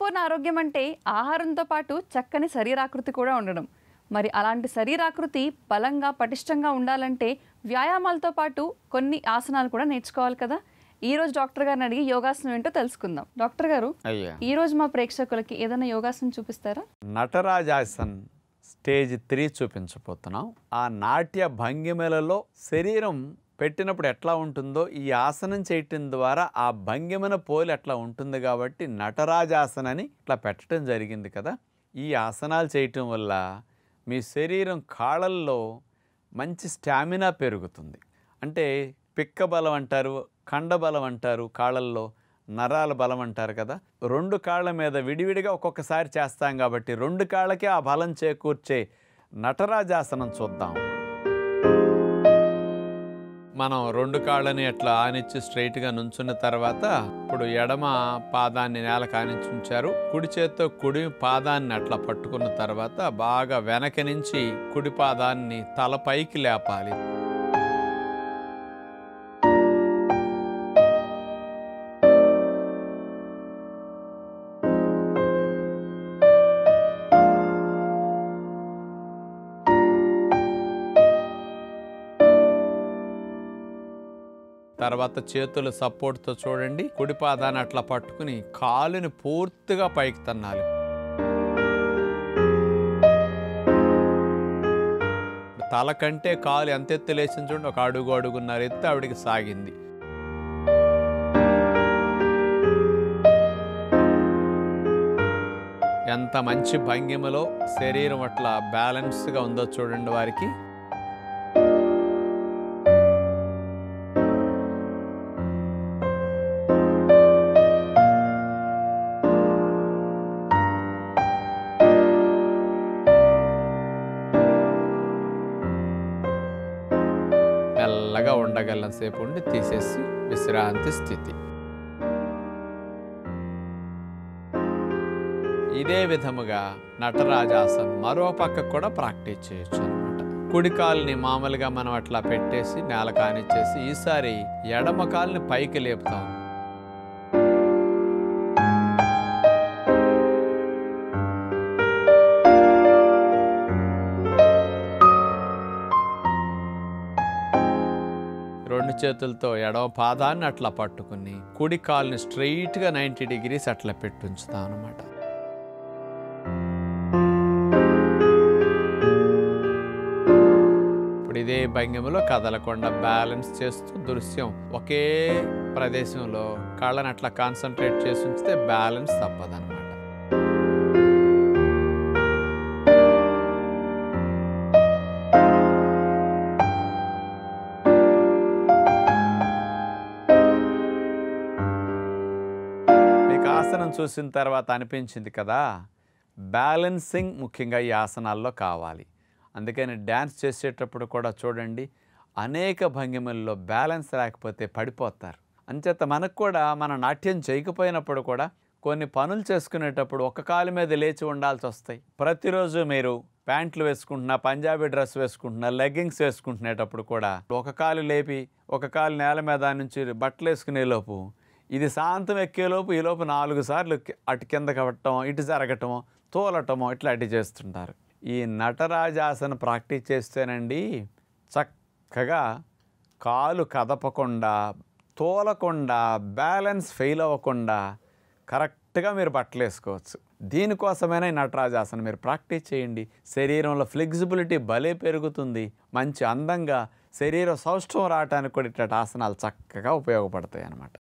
సంపూర్ణ ఆరోగ్యం అంటే ఆహారంతో పాటు చక్కని శరీరాకృతి కూడా ఉండడం మరి అలాంటి శరీరాకృతి బలంగా పటిష్టంగా ఉండాలంటే వ్యాయామాలతో పాటు కొన్ని ఆసనాలు కూడా నేర్చుకోవాలి కదా ఈ రోజు డాక్టర్ గారిని అడిగి యోగాసనం ఏంటో తెలుసుకుందాం డాక్టర్ గారు అయ్యా ఈ రోజు మా ప్రేక్షకులకి ఏదైనా యోగాసనం చూపిస్తారా నటరాజాసన్ స్టేజ్ త్రీ చూపించబోతున్నాం ఆ నాట్య భంగిమలలో శరీరం పెట్టినప్పుడు ఎట్లా ఉంటుందో ఈ ఆసనం చేయటం ద్వారా ఆ భంగిమన పోలి ఎట్లా ఉంటుంది కాబట్టి నటరాజాసన్ అని ఇట్లా పెట్టడం జరిగింది కదా ఈ ఆసనాలు చేయటం వల్ల మీ శరీరం కాళ్ళల్లో మంచి స్టామినా పెరుగుతుంది అంటే పిక్క బలం అంటారు కండ బలం అంటారు కాళ్ళల్లో నరాల బలం అంటారు కదా రెండు కాళ్ళ మీద విడివిడిగా ఒక్కొక్కసారి చేస్తాం కాబట్టి రెండు కాళ్ళకే ఆ బలం చేకూర్చే నటరాజాసనం చూద్దాం మనం రెండు కాళ్ళని అట్లా ఆనిచ్చి స్ట్రైట్గా నుంచున్న తర్వాత ఇప్పుడు ఎడమ పాదాన్ని నేల కానించి ఉంచారు కుడి చేత్తో కుడి పాదాన్ని అట్లా పట్టుకున్న తర్వాత బాగా వెనక నుంచి కుడి పాదాన్ని తల పైకి లేపాలి తర్వాత చేతులు సపోర్ట్తో చూడండి కుడి పాదాన్ని అట్లా పట్టుకుని కాలుని పూర్తిగా పైకి తన్నాలి తల కంటే కాలు ఎంత ఎత్తు లేచింది చూడండి ఒక అడుగు అడుగున్నర ఎత్తు ఆవిడికి సాగింది ఎంత మంచి భంగిమలో శరీరం అట్లా బ్యాలెన్స్గా ఉందో చూడండి వారికి మెల్లగా ఉండగలం సేపు ఉండి తీసేసి విశ్రాంతి స్థితి ఇదే విధముగా నటరాజాసన్ మరో పక్క కూడా ప్రాక్టీస్ చేయొచ్చు అనమాట కుడి కాలుని మామూలుగా మనం అట్లా పెట్టేసి నేల కానిచ్చేసి ఈసారి ఎడమ కాలుని పైకి లేపుతాం రెండు చేతులతో ఎడమ పాదాన్ని అట్లా పట్టుకుని కుడి కాలుని స్ట్రైట్గా నైంటీ డిగ్రీస్ అట్లా పెట్టి ఉంచుతాం అనమాట ఇప్పుడు ఇదే భంగిమలో కదలకుండా బ్యాలెన్స్ చేస్తూ దృశ్యం ఒకే ప్రదేశంలో కాళ్ళని అట్లా కాన్సన్ట్రేట్ చేసి ఉంచితే బ్యాలెన్స్ తప్పదన్నమాట మీకు ఆసనం చూసిన తర్వాత అనిపించింది కదా బ్యాలెన్సింగ్ ముఖ్యంగా ఈ ఆసనాల్లో కావాలి అందుకని డ్యాన్స్ చేసేటప్పుడు కూడా చూడండి అనేక భంగిమల్లో బ్యాలెన్స్ లేకపోతే పడిపోతారు అంచేత మనకు కూడా మన నాట్యం చేయకపోయినప్పుడు కూడా కొన్ని పనులు చేసుకునేటప్పుడు ఒక కాలు మీద లేచి ఉండాల్సి వస్తాయి ప్రతిరోజు మీరు ప్యాంట్లు వేసుకుంటున్నా పంజాబీ డ్రెస్ వేసుకుంటున్నా లెగ్గింగ్స్ వేసుకుంటునేటప్పుడు కూడా ఒక కాలు లేపి ఒక కాలు నేల మీద నుంచి బట్టలు వేసుకునే లోపు ఇది శాంతం ఎక్కేలోపు ఈలోపు నాలుగు సార్లు కి- అటు కింద కట్టడం ఇటు జరగటమో తోలటమో ఇట్లా అటు చేస్తుంటారు ఈ నటరాజాసన ప్రాక్టీస్ చేస్తేనండి చక్కగా కాలు కదపకుండా తోలకుండా బ్యాలెన్స్ ఫెయిల్ అవ్వకుండా కరెక్ట్గా మీరు బట్టలు వేసుకోవచ్చు దీనికోసమైనా ఈ నటరాజాసన మీరు ప్రాక్టీస్ చేయండి శరీరంలో ఫ్లెక్సిబిలిటీ భలే పెరుగుతుంది మంచి అందంగా శరీర సౌష్ఠవం రావడానికి కూడా ఇట్లాంటి ఆసనాలు చక్కగా ఉపయోగపడతాయి అన్నమాట